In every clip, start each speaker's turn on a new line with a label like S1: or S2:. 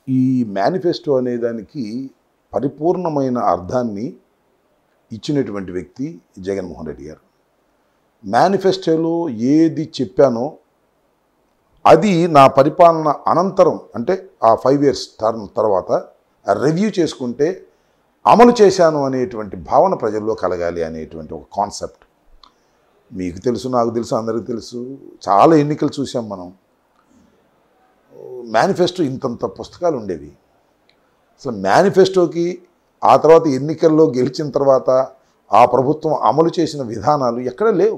S1: ఈ మేనిఫెస్టో అనే దానికి పరిపూర్ణమైన అర్థాన్ని ఇచ్చినటువంటి వ్యక్తి జగన్మోహన్ రెడ్డి గారు మేనిఫెస్టోలో ఏది చెప్పానో అది నా పరిపాలన అనంతరం అంటే ఆ ఫైవ్ ఇయర్స్ టర్మ్ తర్వాత రివ్యూ చేసుకుంటే అమలు చేశాను అనేటువంటి భావన ప్రజల్లో కలగాలి అనేటువంటి ఒక కాన్సెప్ట్ మీకు తెలుసు నాకు తెలుసు అందరికీ తెలుసు చాలా ఎన్నికలు చూసాం మనం మేనిఫెస్టో ఇంతంత పుస్తకాలు ఉండేవి అసలు మేనిఫెస్టోకి ఆ తర్వాత ఎన్నికల్లో గెలిచిన తర్వాత ఆ ప్రభుత్వం అమలు చేసిన విధానాలు ఎక్కడ లేవు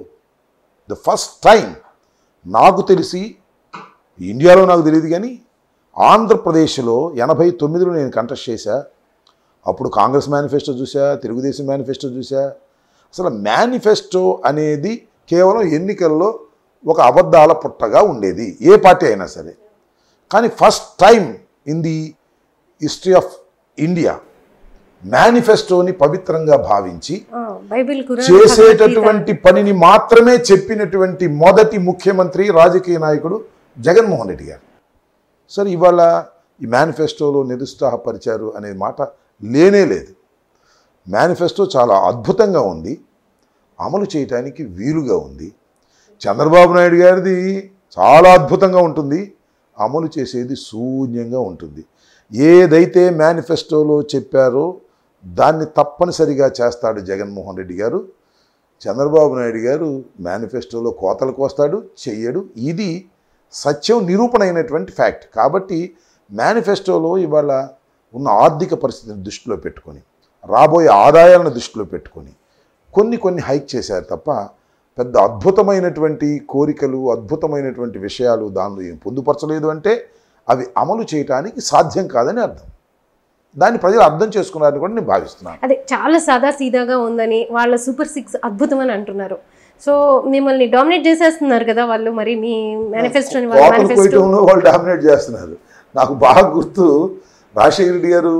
S1: ద ఫస్ట్ టైం నాకు తెలిసి ఇండియాలో నాకు తెలియదు కానీ ఆంధ్రప్రదేశ్లో ఎనభై తొమ్మిదిలో నేను కంటెస్ట్ చేశా అప్పుడు కాంగ్రెస్ మేనిఫెస్టో చూసా తెలుగుదేశం మేనిఫెస్టో చూసా అసలు మేనిఫెస్టో అనేది కేవలం ఎన్నికల్లో ఒక అబద్ధాల పుట్టగా ఉండేది ఏ పార్టీ అయినా సరే కానీ first time in the history of India మేనిఫెస్టోని పవిత్రంగా భావించి
S2: ఆ, బైబిల్ ఖురాన్
S1: చేసేటటువంటి పనిని మాత్రమే చెప్పినటువంటి మొదటి ముఖ్యమంత్రి రాజకీయ నాయకుడు జగన్మోహన్ రెడ్డి గారు సరే ఇవాళ ఈ మేనిఫెస్టోలో నిరుత్సాహపరిచారు అనే మాట లేనే లేదు మేనిఫెస్టో చాలా అద్భుతంగా ఉంది అమలు చేయటానికి వీలుగా ఉంది చంద్రబాబు నాయుడు గారిది చాలా అద్భుతంగా ఉంటుంది అమలు చేసేది శూన్యంగా ఉంటుంది ఏదైతే మేనిఫెస్టోలో చెప్పారో దాన్ని తప్పనిసరిగా చేస్తాడు జగన్మోహన్ రెడ్డి గారు చంద్రబాబు నాయుడు గారు మేనిఫెస్టోలో కోతలు కోస్తాడు చెయ్యడు ఇది సత్యం నిరూపణ అయినటువంటి ఫ్యాక్ట్ కాబట్టి మేనిఫెస్టోలో ఇవాళ ఉన్న ఆర్థిక పరిస్థితిని దృష్టిలో పెట్టుకొని రాబోయే ఆదాయాలను దృష్టిలో పెట్టుకొని కొన్ని కొన్ని హైక్ చేశారు తప్ప పెద్ద అద్భుతమైనటువంటి కోరికలు అద్భుతమైనటువంటి విషయాలు దానిలో ఏం పొందుపరచలేదు అంటే అవి అమలు చేయటానికి సాధ్యం కాదని అర్థం దాన్ని ప్రజలు అర్థం చేసుకున్నారని కూడా నేను భావిస్తున్నాను
S2: అదే చాలా సాదా సీదాగా ఉందని వాళ్ళ సూపర్ సిక్స్ అద్భుతం అని అంటున్నారు సో మిమ్మల్ని డామినేట్ చేసేస్తున్నారు కదా వాళ్ళు మరి మీ మేనిఫెస్టోని వాళ్ళ
S1: కోతలు
S2: మేనిఫెస్టో
S1: కొయ్యటంలో వాళ్ళు డామినేట్ చేస్తున్నారు నాకు బాగా గుర్తు రాజశేఖర రెడ్డి గారు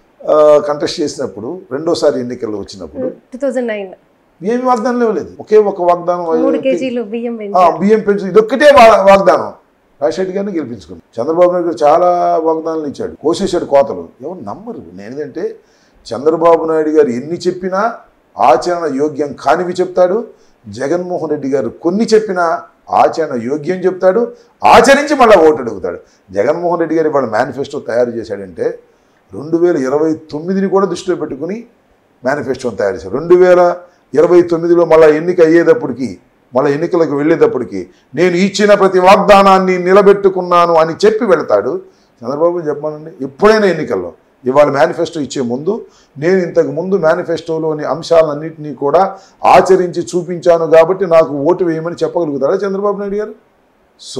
S1: కంటెస్ట్ చేసినప్పుడు రెండోసారి ఎన్నికల్లో వచ్చినప్పుడు
S2: టూ థౌజండ్ నైన్
S1: ఏమి వాగ్దానం లేవలేదు ఒకే ఒక వాగ్దానం
S2: మూడు కేజీలు బియ్యం
S1: ఆ,
S2: పెంచారు
S1: బియ్యం పెంచు ఇదొక్కటే వా- వాగ్దానం రాజశేఖర్ గారిని గెలిపించుకుంది చంద్రబాబు నాయుడు గారు చాలా వాగ్దానాలు ఇచ్చాడు కోసేశాడు కోతలు ఎవరు నమ్మరు నేనేంటంటే చంద్రబాబు నాయుడు గారు ఎన్ని చెప్పినా ఆచరణ యోగ్యం కానివి చెప్తాడు జగన్మోహన్ రెడ్డి గారు కొన్ని చెప్పినా ఆచరణ యోగ్యం చెప్తాడు ఆచరించి మళ్ళీ ఓటు అడుగుతాడు జగన్మోహన్ రెడ్డి గారు వాళ్ళ మేనిఫెస్టో తయారు చేశాడంటే రెండు వేల ఇరవై తొమ్మిదిని కూడా దృష్టిలో పెట్టుకుని మేనిఫెస్టోని తయారు చేశారు రెండు వేల ఇరవై తొమ్మిదిలో మళ్ళీ ఎన్నిక అయ్యేటప్పటికి మళ్ళీ ఎన్నికలకు వెళ్ళేటప్పటికి నేను ఇచ్చిన ప్రతి వాగ్దానాన్ని నిలబెట్టుకున్నాను అని చెప్పి వెళ్తాడు చంద్రబాబు చెప్పానండి ఎప్పుడైనా ఎన్నికల్లో ఇవాళ మేనిఫెస్టో ఇచ్చే ముందు నేను ఇంతకు ముందు మేనిఫెస్టోలోని అంశాలన్నింటినీ కూడా ఆచరించి చూపించాను కాబట్టి నాకు ఓటు వేయమని చెప్పగలుగుతాడా చంద్రబాబు నాయుడు గారు సో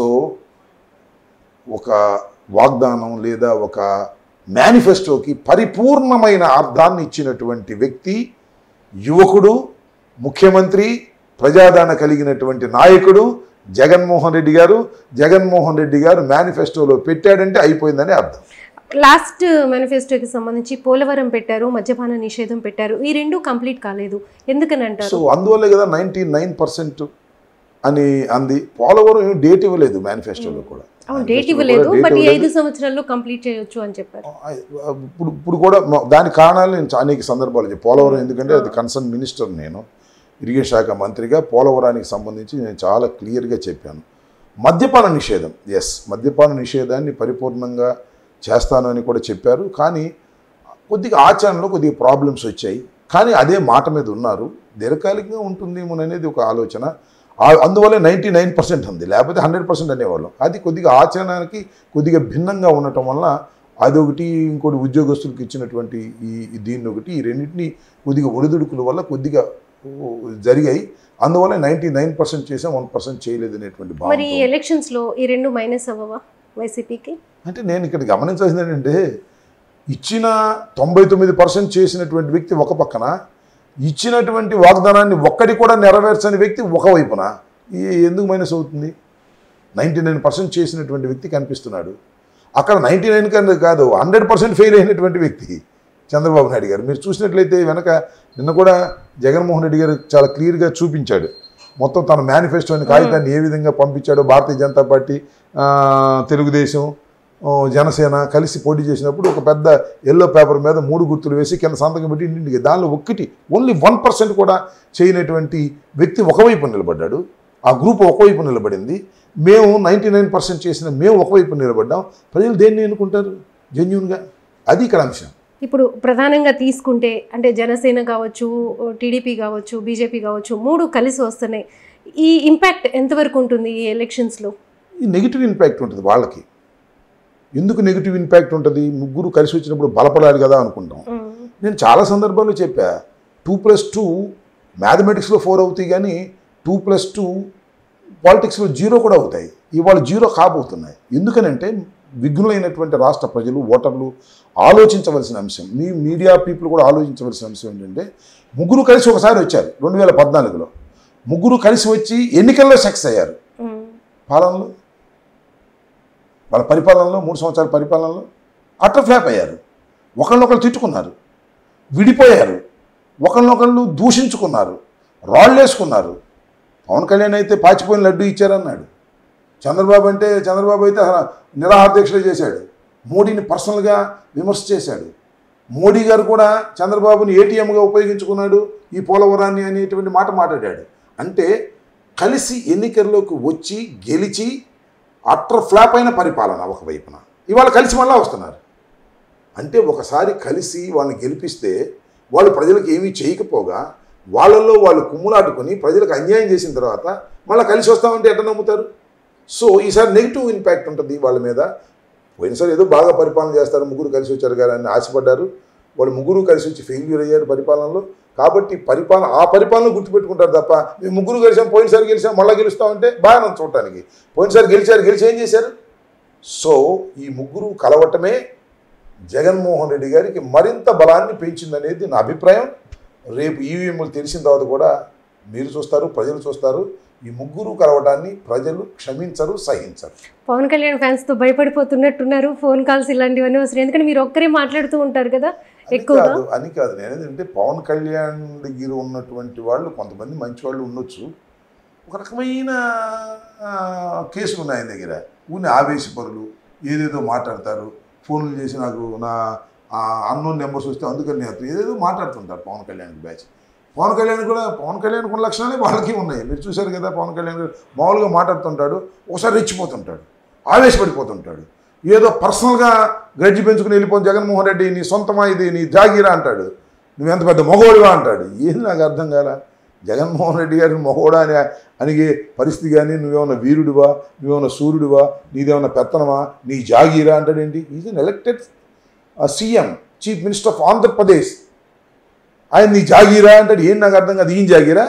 S1: ఒక వాగ్దానం లేదా ఒక మేనిఫెస్టోకి పరిపూర్ణమైన అర్థాన్ని ఇచ్చినటువంటి వ్యక్తి యువకుడు ముఖ్యమంత్రి ప్రజాదరణ కలిగినటువంటి నాయకుడు జగన్మోహన్ రెడ్డి గారు జగన్మోహన్ రెడ్డి గారు మేనిఫెస్టోలో పెట్టాడంటే అయిపోయిందని అర్థం
S2: లాస్ట్ మేనిఫెస్టోకి సంబంధించి పోలవరం పెట్టారు మద్యపాన నిషేధం పెట్టారు ఈ రెండు కంప్లీట్ కాలేదు ఎందుకని అంటారు
S1: సో అందువల్లే కదా నైంటీ నైన్ పర్సెంట్ అని అంది పోలవరం ఏం డేట్ ఇవ్వలేదు మేనిఫెస్టోలో కూడా
S2: అవును డేట్
S1: Manifesto లో
S2: ఇవ్వలేదు
S1: కూడా date
S2: బట్ ఈ
S1: ఇవ్వలేదు.
S2: ఐదు సంవత్సరాల్లో కంప్లీట్ చేయొచ్చు అని చెప్పారు
S1: ఇప్పుడు ఇప్పుడు కూడా మ- దాని కారణాలు నేను చా- అనేక సందర్భాలు చెప్పి పోలవరం ఎందుకంటే అది కన్సర్న్ మినిస్టర్ నేను ఇరిగేషన్ శాఖ మంత్రిగా పోలవరానికి సంబంధించి నేను చాలా క్లియర్గా చెప్పాను మద్యపాన నిషేధం ఎస్ మద్యపాన నిషేధాన్ని పరిపూర్ణంగా చేస్తాను అని కూడా చెప్పారు కానీ కొద్దిగా ఆచరణలో కొద్దిగా ప్రాబ్లమ్స్ వచ్చాయి కానీ అదే మాట మీద ఉన్నారు దీర్ఘకాలికంగా ఉంటుందేమో అనేది ఒక ఆలోచన ఆ- అందువల్ల నైంటీ నైన్ పర్సెంట్ ఉంది లేకపోతే హండ్రెడ్ పర్సెంట్ అనేవాళ్ళం అది కొద్దిగా ఆచరణకి కొద్దిగా భిన్నంగా ఉండటం వల్ల అదొకటి ఇంకోటి ఉద్యోగస్తులకు ఇచ్చినటువంటి ఈ ఈ దీన్ని ఒకటి ఈ రెండింటిని కొద్దిగా ఒడిదుడుకుల వల్ల కొద్దిగా ఓ, జరిగాయి అందువల్ల నైంటీ నైన్ పర్సెంట్ చేసాం వన్ పర్సెంట్ చేయలేదు అనేటువంటి
S2: మరి
S1: భావన
S2: ఈ ఎలక్షన్స్ లో ఈ రెండు మైనస్ అవ్వవా వైసీపీకి
S1: అంటే నేను ఇక్కడ గమనించాల్సింది ఏంటంటే ఇచ్చిన తొంభై తొమ్మిది పర్సెంట్ చేసినటువంటి వ్యక్తి ఒక పక్కన ఇచ్చినటువంటి వాగ్దానాన్ని ఒక్కటి కూడా నెరవేర్చని వ్యక్తి ఒకవైపున ఈ ఎందుకు మైనస్ అవుతుంది నైంటీ నైన్ పర్సెంట్ చేసినటువంటి వ్యక్తి కనిపిస్తున్నాడు అక్కడ నైంటీ నైన్ కన్నా కాదు హండ్రెడ్ పర్సెంట్ ఫెయిల్ అయినటువంటి వ్యక్తి చంద్రబాబు నాయుడు గారు మీరు చూసినట్లయితే వెనక నిన్న కూడా జగన్మోహన్ రెడ్డి గారు చాలా క్లియర్గా చూపించాడు మొత్తం తన మేనిఫెస్టోని కాగితాన్ని ఏ విధంగా పంపించాడో భారతీయ జనతా పార్టీ ఆ, తెలుగుదేశం ఆ, జనసేన కలిసి పోటీ చేసినప్పుడు ఒక పెద్ద ఎల్లో పేపర్ మీద మూడు గుర్తులు వేసి కింద సంతకం పెట్టి ఇంటింటికి దానిలో ఒక్కటి ఓన్లీ వన్ పర్సెంట్ కూడా చేయనటువంటి వ్యక్తి ఒకవైపు నిలబడ్డాడు ఆ గ్రూప్ ఒకవైపు నిలబడింది మేము నైంటీ నైన్ పర్సెంట్ చేసిన మేము ఒకవైపు నిలబడ్డాం ప్రజలు దేన్ని ఎన్నుకుంటారు జెన్యున్గా అది ఇక్కడ అంశం
S2: ఇప్పుడు ప్రధానంగా తీసుకుంటే అంటే జనసేన కావచ్చు టీడీపీ కావచ్చు బీజేపీ కావచ్చు మూడు కలిసి వస్తున్నాయి ఈ ఇంపాక్ట్ ఎంతవరకు ఉంటుంది ఈ ఎలక్షన్స్లో
S1: ఈ నెగిటివ్ ఇంపాక్ట్ ఉంటుంది వాళ్ళకి ఎందుకు నెగిటివ్ ఇంపాక్ట్ ఉంటుంది ముగ్గురు కలిసి వచ్చినప్పుడు బలపడాలి కదా అనుకుంటాం నేను చాలా సందర్భాల్లో చెప్పా టూ ప్లస్ టూ మ్యాథమెటిక్స్లో ఫోర్ అవుతాయి కానీ టూ ప్లస్ టూ పాలిటిక్స్లో జీరో కూడా అవుతాయి ఇవాళ జీరో కాబోతున్నాయి ఎందుకనంటే విఘ్నులైనటువంటి రాష్ట్ర ప్రజలు ఓటర్లు ఆలోచించవలసిన అంశం మీ మీడియా పీపుల్ కూడా ఆలోచించవలసిన అంశం ఏంటంటే ముగ్గురు కలిసి ఒకసారి వచ్చారు రెండు వేల పద్నాలుగులో ముగ్గురు కలిసి వచ్చి ఎన్నికల్లో సక్సెస్ అయ్యారు పాలనలో వాళ్ళ పరిపాలనలో మూడు సంవత్సరాల పరిపాలనలో అట్టర్ ఫ్లాప్ అయ్యారు ఒకళ్ళొకళ్ళు తిట్టుకున్నారు విడిపోయారు ఒకళ్ళనొకళ్ళు దూషించుకున్నారు రాళ్ళేసుకున్నారు పవన్ కళ్యాణ్ అయితే పాచిపోయిన లడ్డు ఇచ్చారన్నాడు చంద్రబాబు అంటే చంద్రబాబు అయితే అసలు నిరాహార దీక్షలు చేశాడు మోడీని పర్సనల్గా విమర్శ చేశాడు మోడీ గారు కూడా చంద్రబాబుని ఏటీఎంగా ఉపయోగించుకున్నాడు ఈ పోలవరాన్ని అనేటువంటి మాట మాట్లాడాడు అంటే కలిసి ఎన్నికల్లోకి వచ్చి గెలిచి అట్టర్ ఫ్లాప్ అయిన పరిపాలన ఒకవైపున ఇవాళ కలిసి మళ్ళా వస్తున్నారు అంటే ఒకసారి కలిసి వాళ్ళని గెలిపిస్తే వాళ్ళు ప్రజలకు ఏమీ చేయకపోగా వాళ్ళల్లో వాళ్ళు కుమ్ములాటుకొని ప్రజలకు అన్యాయం చేసిన తర్వాత మళ్ళీ కలిసి వస్తామంటే ఎట్లా నమ్ముతారు సో ఈసారి నెగిటివ్ ఇంపాక్ట్ ఉంటుంది వాళ్ళ మీద పోయినసారి ఏదో బాగా పరిపాలన చేస్తారు ముగ్గురు కలిసి వచ్చారు కదా అని ఆశపడ్డారు వాళ్ళు ముగ్గురు కలిసి వచ్చి ఫెయిల్యూర్ అయ్యారు పరిపాలనలో కాబట్టి పరిపాలన ఆ పరిపాలన గుర్తుపెట్టుకుంటారు తప్ప మేము ముగ్గురు గెలిచాం పోయినసారి గెలిచాం మళ్ళీ గెలుస్తామంటే బాగానే ఉంది చూడటానికి పోయినసారి గెలిచారు గెలిచి ఏం చేశారు సో ఈ ముగ్గురు కలవటమే జగన్మోహన్ రెడ్డి గారికి మరింత బలాన్ని పెంచిందనేది నా అభిప్రాయం రేపు ఈవీఎంలు తెలిసిన తర్వాత కూడా మీరు చూస్తారు ప్రజలు చూస్తారు ఈ ముగ్గురు కలవటాన్ని ప్రజలు క్షమించరు సహించరు
S2: పవన్ కళ్యాణ్ ఫ్యాన్స్ తో భయపడిపోతున్నట్టున్నారు ఫోన్ కాల్స్ ఇలాంటివన్నీ వస్తున్నాయి ఎందుకంటే మీరు ఒక్కరే మాట్లాడుతూ ఉంటారు కదా
S1: అని
S2: ఎక్కువగా
S1: కాదు అని కాదు నేను ఏంటంటే పవన్ కళ్యాణ్ దగ్గర ఉన్నటువంటి వాళ్ళు కొంతమంది మంచి వాళ్ళు ఉండొచ్చు ఒక రకమైన ఆ, కేసులు ఉన్నాయి ఆయన దగ్గర ఊని ఆవేశపరులు ఏదేదో మాట్లాడతారు ఫోన్లు చేసి నాకు నా అన్నోన్ నెంబర్స్ వస్తే అందుకని నేను ఏదేదో మాట్లాడుతుంటారు పవన్ కళ్యాణ్ బ్యాచ్ పవన్ కళ్యాణ్ కూడా పవన్ కళ్యాణ్ ఉన్న లక్షణాలే వాళ్ళకి ఉన్నాయి మీరు చూశారు కదా పవన్ కళ్యాణ్ గారు మామూలుగా మాట్లాడుతుంటాడు ఒకసారి రెచ్చిపోతుంటాడు ఆవేశపడిపోతుంటాడు ఏదో పర్సనల్గా గడ్డి పెంచుకుని వెళ్ళిపోయిన జగన్మోహన్ రెడ్డి నీ సొంతమా ఇది నీ జాగీరా అంటాడు నువ్వు ఎంత పెద్ద మగోడివా అంటాడు ఏది నాకు అర్థం కాల జగన్మోహన్ రెడ్డి గారిని మగోడా అని అనిగే పరిస్థితి కానీ నువ్వేమన్నా వీరుడివా నువ్వేమన్నా సూర్యుడివా నీదేమన్నా పెత్తనమా నీ జాగీరా అంటాడేంటి is an elected CM chief minister of Andhra Pradesh ఆయన నీ జాగీరా అంటాడు ఏం నాకు అర్థం కాదు ఈయన జాగీరా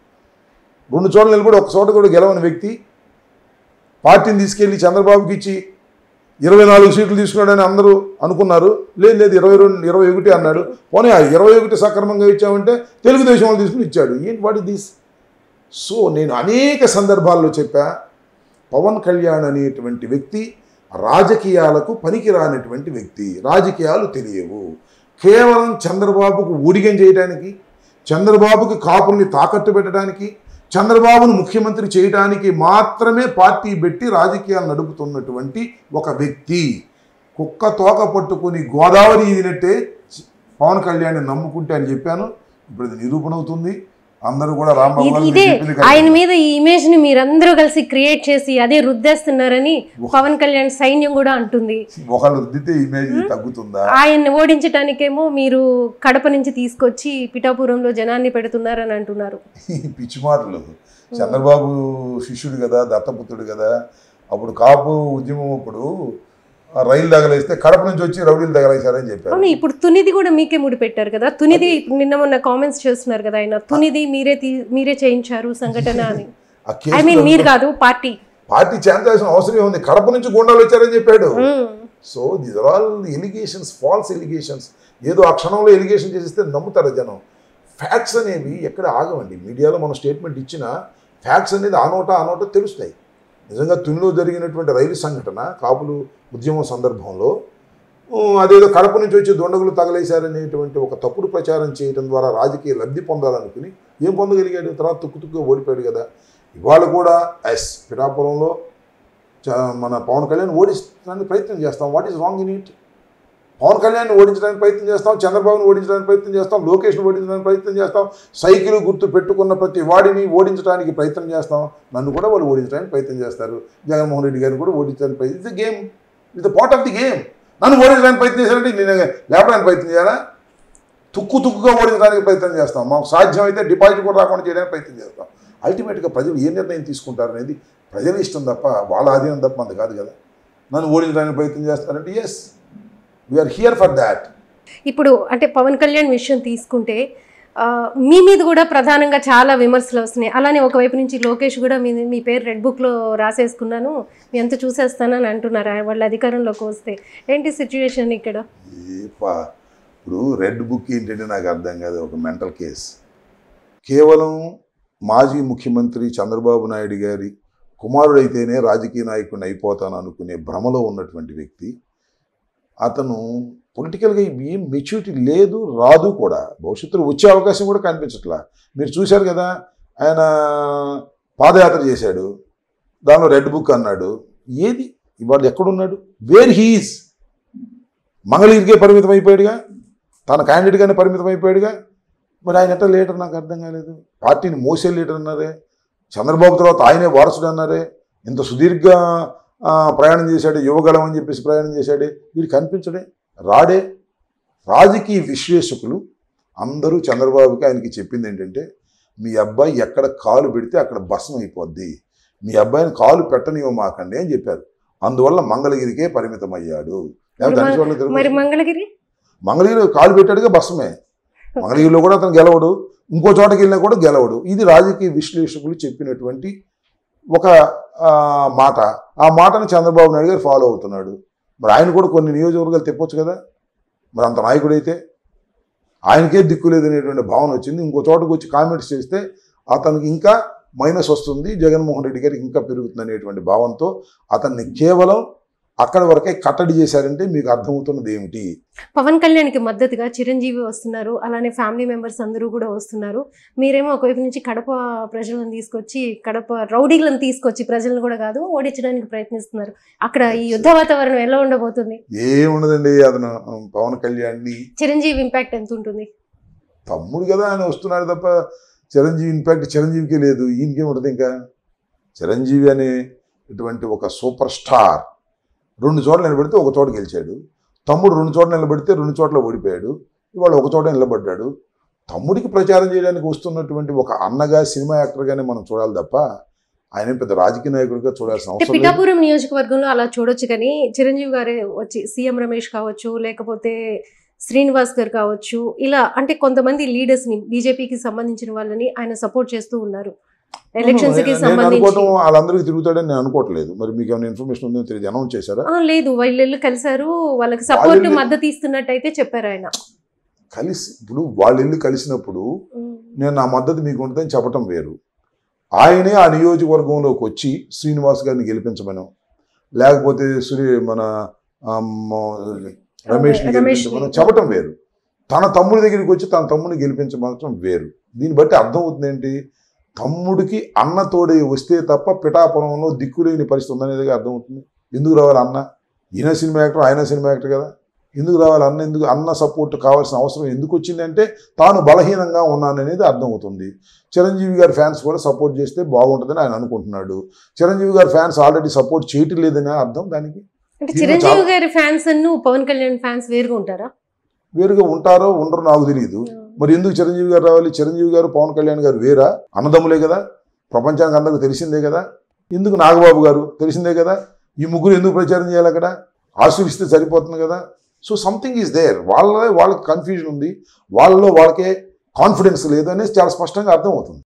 S1: రెండు చోట్ల నిలబడి ఒక చోట కూడా గెలవని వ్యక్తి పార్టీని తీసుకెళ్ళి చంద్రబాబుకి ఇచ్చి ఇరవై నాలుగు సీట్లు తీసుకున్నాడని అందరూ అనుకున్నారు లేదు లేదు ఇరవై రెండు ఇరవై ఒకటి అన్నాడు పోనీ ఆ ఇరవై ఒకటి సక్రమంగా ఇచ్చామంటే తెలుగుదేశం వాళ్ళు తీసుకుని ఇచ్చాడు ఏంటి వాట్ దిస్ సో నేను అనేక సందర్భాల్లో చెప్పా పవన్ కళ్యాణ్ అనేటువంటి వ్యక్తి రాజకీయాలకు పనికిరానటువంటి వ్యక్తి రాజకీయాలు తెలియవు కేవలం చంద్రబాబుకు ఊడిగం చేయడానికి చంద్రబాబుకి కాపుల్ని తాకట్టు పెట్టడానికి చంద్రబాబును ముఖ్యమంత్రి చేయడానికి మాత్రమే పార్టీ పెట్టి రాజకీయాలు నడుపుతున్నటువంటి ఒక వ్యక్తి కుక్క తోక పట్టుకొని గోదావరి ఈదినట్టే పవన్ కళ్యాణ్ నమ్ముకుంటే అని చెప్పాను ఇప్పుడు ఇది నిరూపణ అవుతుంది అందరూ కూడా రాంబాబు
S2: ఇది
S1: గారు
S2: ఇదే
S1: మీరు చెప్పింది
S2: ఆయన
S1: correct.
S2: మీద ఈ ఇమేజ్ ని మీరందరూ కలిసి క్రియేట్ చేసి అదే రుద్దేస్తున్నారని పవన్ కళ్యాణ్ సైన్యం కూడా అంటుంది
S1: ఒకళ్ళు రుద్దితే ఇమేజ్ తగ్గుతుందా
S2: ఆయన్ని ఓడించడానికేమో మీరు కడప నుంచి తీసుకొచ్చి పిఠాపురంలో జనాన్ని పెడుతున్నారని అంటున్నారు
S1: ఈ పిచ్చి మాటలు చంద్రబాబు శిష్యుడు కదా దత్తపుత్రుడు కదా అప్పుడు కాపు ఉద్యమం అప్పుడు ఆ రైలు తగలేస్తే కడప నుంచి వచ్చి రౌడీలు తగలేశారని చెప్పారు
S2: అవును ఇప్పుడు తునిది కూడా మీకే ముడి పెట్టారు కదా తునిది నిన్న మొన్న కామెంట్స్ చేస్తున్నారు కదా ఆయన తునిది మీరే తీ- మీరే చేయించారు సంఘటన అని
S1: ఆ
S2: ఐ మీన్
S1: కేసు
S2: మీరు కాదు పార్టీ
S1: పార్టీ చేయాల్సిన అవసరం ఉంది కడప నుంచి గుండాలు వచ్చారని చెప్పాడు so these are all allegations false allegations ఏదో ఆ క్షణంలో ఎలిగేషన్ చేసేస్తే నమ్ముతారు జనం ఫ్యాక్ట్స్ అనేవి ఎక్కడ ఆగవండి మీడియాలో మనం స్టేట్మెంట్ ఇచ్చినా ఫ్యాక్ట్స్ అనేది ఆ నోట ఆ నోట తెలుస్తాయి నిజంగా తునిలో జరిగినటువంటి రైలు సంఘటన కాపులు ఉద్యమం సందర్భంలో ఊ, అదేదో కడప నుంచి వచ్చి దొండగులు తగలేశారనేటువంటి ఒక తప్పుడు ప్రచారం చేయడం ద్వారా రాజకీయ లబ్ధి పొందాలనుకుని ఏం పొందగలిగాడు తర్వాత తుక్కు తుక్కు ఓడిపోయాడు కదా ఇవాళ కూడా ఎస్ పిఠాపురంలో చ- మన పవన్ కళ్యాణ్ ఓడించడానికి ప్రయత్నం చేస్తాం what is wrong in it Pawan Kalyan ఓడించడానికి ప్రయత్నం చేస్తాం చంద్రబాబును ఓడించడానికి ప్రయత్నం చేస్తాం లోకేష్ను ఓడించడానికి ప్రయత్నం చేస్తాం సైకిల్ గుర్తు పెట్టుకున్న ప్రతి వాడిని ఓడించడానికి ప్రయత్నం చేస్తాం నన్ను కూడా వాళ్ళు ఓడించడానికి ప్రయత్నం చేస్తారు జగన్మోహన్ రెడ్డి గారిని కూడా ఓడించడానికి ప్రయత్నం it's game it's part of the game నన్ను ఓడించడానికి ప్రయత్నం చేశారంటే నేను లేపడానికి ప్రయత్నం చేయాలా తుక్కు తుక్కుగా ఓడించడానికి ప్రయత్నం చేస్తాం మాకు సాధ్యమైతే డిపాజిట్ కూడా రాకుండా చేయడానికి ప్రయత్నం చేస్తాం అల్టిమేట్గా ప్రజలు ఏ నిర్ణయం తీసుకుంటారు అనేది ప్రజల ఇష్టం తప్ప వాళ్ళ ఆధీనం తప్ప అంత కాదు కదా నన్ను ఓడించడానికి ప్రయత్నం చేస్తారంటే yes we're here for that
S2: ఇప్పుడు అంటే పవన్ కళ్యాణ్ విషయం తీసుకుంటే ఆ, మీ మీద కూడా ప్రధానంగా చాలా విమర్శలు వస్తున్నాయి అలానే ఒకవైపు నుంచి లోకేష్ కూడా మీ మీ పేరు రెడ్ బుక్లో రాసేసుకున్నాను మీ అంత చూసేస్తానని అంటున్నారు ఆయన వాళ్ళ అధికారంలోకి వస్తే ఏంటి సిచ్యువేషన్ ఇక్కడ
S1: ఈ ప- ఇప్పుడు రెడ్ బుక్ ఏంటంటే నాకు అర్థం కాదు ఒక మెంటల్ కేస్ కేవలం మాజీ ముఖ్యమంత్రి చంద్రబాబు నాయుడు గారి కుమారుడైతేనే రాజకీయ నాయకుడిని అయిపోతాను అనుకునే భ్రమలో ఉన్నటువంటి వ్యక్తి అతను పొలిటికల్గా ఏం మెచ్యూరిటీ లేదు రాదు కూడా భవిష్యత్తులో వచ్చే అవకాశం కూడా కనిపించట్లా మీరు చూశారు కదా ఆయన పాదయాత్ర చేశాడు దానిలో రెడ్ బుక్ అన్నాడు ఏది ఇవాళ ఎక్కడున్నాడు వేర్ హీఈస్ మంగళగిరికే పరిమితం అయిపోయాడుగా తన క్యాండిడేట్గానే పరిమితం అయిపోయాడుగా మరి ఆయన ఎట్లా లీడర్ నాకు అర్థం కాలేదు పార్టీని మోసే లీడర్ అన్నారే చంద్రబాబు తర్వాత ఆయనే వారసుడు అన్నారే ఇంత సుదీర్ఘ ఆ, ప్రయాణం చేశాడు యువగలం అని చెప్పేసి ప్రయాణం చేశాడే వీడు కనిపించడే రాడే రాజకీయ విశ్లేషకులు అందరూ చంద్రబాబుకి ఆయనకి చెప్పింది ఏంటంటే మీ అబ్బాయి ఎక్కడ కాలు పెడితే అక్కడ భస్మం అయిపోద్ది మీ అబ్బాయిని కాలు పెట్టనివ్వమాకండి అని చెప్పారు అందువల్ల మంగళగిరికే పరిమితం అయ్యాడు లేకపోతే అన్ని చోట్ల తిరుగుతూ-
S2: మరి మంగళగిరి
S1: మంగళగిరి కాలు పెట్టాడుగా భస్మే మంగళగిరిలో కూడా అతను గెలవడు ఇంకో చోటకి వెళ్ళినా కూడా గెలవడు ఇది రాజకీయ విశ్లేషకులు చెప్పినటువంటి ఒక ఆ, మాట ఆ మాటను చంద్రబాబు నాయుడు గారు ఫాలో అవుతున్నాడు మరి ఆయన కూడా కొన్ని నియోజకవర్గాలు తిప్పొచ్చు కదా మరి అంత నాయకుడైతే ఆయనకే దిక్కు లేదనేటువంటి భావన వచ్చింది ఇంకో చోటకు వచ్చి కామెంట్స్ చేస్తే అతనికి ఇంకా మైనస్ వస్తుంది జగన్మోహన్ రెడ్డి గారికి ఇంకా పెరుగుతుంది అనేటువంటి భావంతో అతన్ని కేవలం అక్కడి వరకే కట్టడి చేశారంటే మీకు అర్థమవుతున్నది ఏమిటి
S2: పవన్ కళ్యాణ్కి మద్దతుగా చిరంజీవి వస్తున్నారు అలానే ఫ్యామిలీ మెంబర్స్ అందరూ కూడా వస్తున్నారు మీరేమో ఒకవైపు నుంచి కడప ప్రజలను తీసుకొచ్చి కడప రౌడీలను తీసుకొచ్చి ప్రజలను కూడా కాదు ఓడించడానికి ప్రయత్నిస్తున్నారు అక్కడ ఈ యుద్ధ వాతావరణం ఎలా ఉండబోతుంది
S1: ఏమున్నదండి అతను పవన్ కళ్యాణ్ని
S2: చిరంజీవి ఇంపాక్ట్ ఎంత ఉంటుంది
S1: తమ్ముడు కదా ఆయన వస్తున్నాడు తప్ప చిరంజీవి ఇన్ఫాక్ట్ చిరంజీవికి లేదు ఈయనకే ఉంటుంది ఇంకా చిరంజీవి అనే ఇటువంటి ఒక సూపర్ స్టార్ రెండు చోట్ల నిలబడితే ఒక చోట గెలిచాడు తమ్ముడు రెండు చోట్ల నిలబడితే రెండు చోట్ల ఓడిపోయాడు ఇవాళ ఒక చోట నిలబడ్డాడు తమ్ముడికి ప్రచారం చేయడానికి వస్తున్నటువంటి ఒక అన్నగా సినిమా యాక్టర్గానే మనం చూడాలి తప్ప ఆయన పెద్ద రాజకీయ నాయకుడిగా చూడాల్సిన
S2: అంటే
S1: అవసరం లేదు
S2: పిఠాపురం నియోజకవర్గంలో అలా చూడొచ్చు కానీ చిరంజీవి గారే వచ్చి సీఎం రమేష్ కావచ్చు లేకపోతే శ్రీనివాస్ గారు కావచ్చు ఇలా అంటే కొంతమంది లీడర్స్ ని బీజేపీకి సంబంధించిన వాళ్ళని ఆయన సపోర్ట్ చేస్తూ ఉన్నారు ఎలక్షన్స్ కి
S1: నేను- నేను
S2: సంబంధించి
S1: అనుకోవటం వాళ్ళందరికీ తిరుగుతాడని నేను అనుకోవట్లేదు మరి మీకు ఏమైనా ఇన్ఫర్మేషన్ ఉందో తెలియదు అనౌన్స్ చేశారా
S2: ఆ, లేదు వాళ్ళు వెళ్ళి కలిశారు వాళ్ళకి సపోర్ట్
S1: వాళ్ళు-
S2: మద్దతు ఇస్తున్నట్టయితే చెప్పారు ఆయన
S1: కలిసి ఇప్పుడు వాళ్ళు వెళ్ళి కలిసినప్పుడు నేను నా మద్దతు మీకు ఉంటుందని చెప్పటం వేరు ఆయనే ఆ నియోజకవర్గంలోకి వచ్చి శ్రీనివాస్ గారిని గెలిపించమను లేకపోతే సూర్య మన ఆమ్, రమేష్ని
S2: రమేష్ని.
S1: గెలిపించమని చెప్పటం వేరు తన తమ్ముడి దగ్గరికి వచ్చి తన తమ్ముడిని గెలిపించమనటం వేరు దీన్ని బట్టి అర్థమవుతుంది ఏంటి తమ్ముడికి అన్న తోడే వస్తే తప్ప పిఠాపురంలో దిక్కులేని పరిస్థితి ఉందనేది అర్థమవుతుంది ఎందుకు రావాలి అన్న ఈయన సినిమా యాక్టర్ ఆయన సినిమా యాక్టర్ కదా ఎందుకు రావాలి అన్న ఎందుకు అన్న సపోర్ట్ కావాల్సిన అవసరం ఎందుకు వచ్చిందంటే తాను బలహీనంగా ఉన్నాననేది అర్థమవుతుంది చిరంజీవి గారి ఫ్యాన్స్ కూడా సపోర్ట్ చేస్తే బాగుంటుందని ఆయన అనుకుంటున్నాడు చిరంజీవి గారి ఫ్యాన్స్ ఆల్రెడీ సపోర్ట్ చేయటం లేదని అర్థం దానికి
S2: అంటే
S1: దీంట్లో
S2: చిరంజీవి
S1: చాలా-
S2: గారి ఫ్యాన్స్ అన్ను పవన్ కళ్యాణ్ ఫ్యాన్స్ వేరుగా ఉంటారా
S1: వేరుగా ఉంటారో ఉండరో నాకు తెలియదు మరి ఎందుకు చిరంజీవి గారు రావాలి చిరంజీవి గారు పవన్ కళ్యాణ్ గారు వేరా అన్నదమ్ములే కదా ప్రపంచానికి అందరికీ తెలిసిందే కదా ఎందుకు నాగబాబు గారు తెలిసిందే కదా ఈ ముగ్గురు ఎందుకు ప్రచారం చేయాలి అక్కడ ఆశీర్విస్తే సరిపోతుంది కదా సో సంథింగ్ ఈజ్ దేర్ వాళ్ళ వాళ్ళకి కన్ఫ్యూజన్ ఉంది వాళ్ళలో వాళ్ళకే కాన్ఫిడెన్స్ లేదు అనేది చాలా స్పష్టంగా అర్థమవుతుంది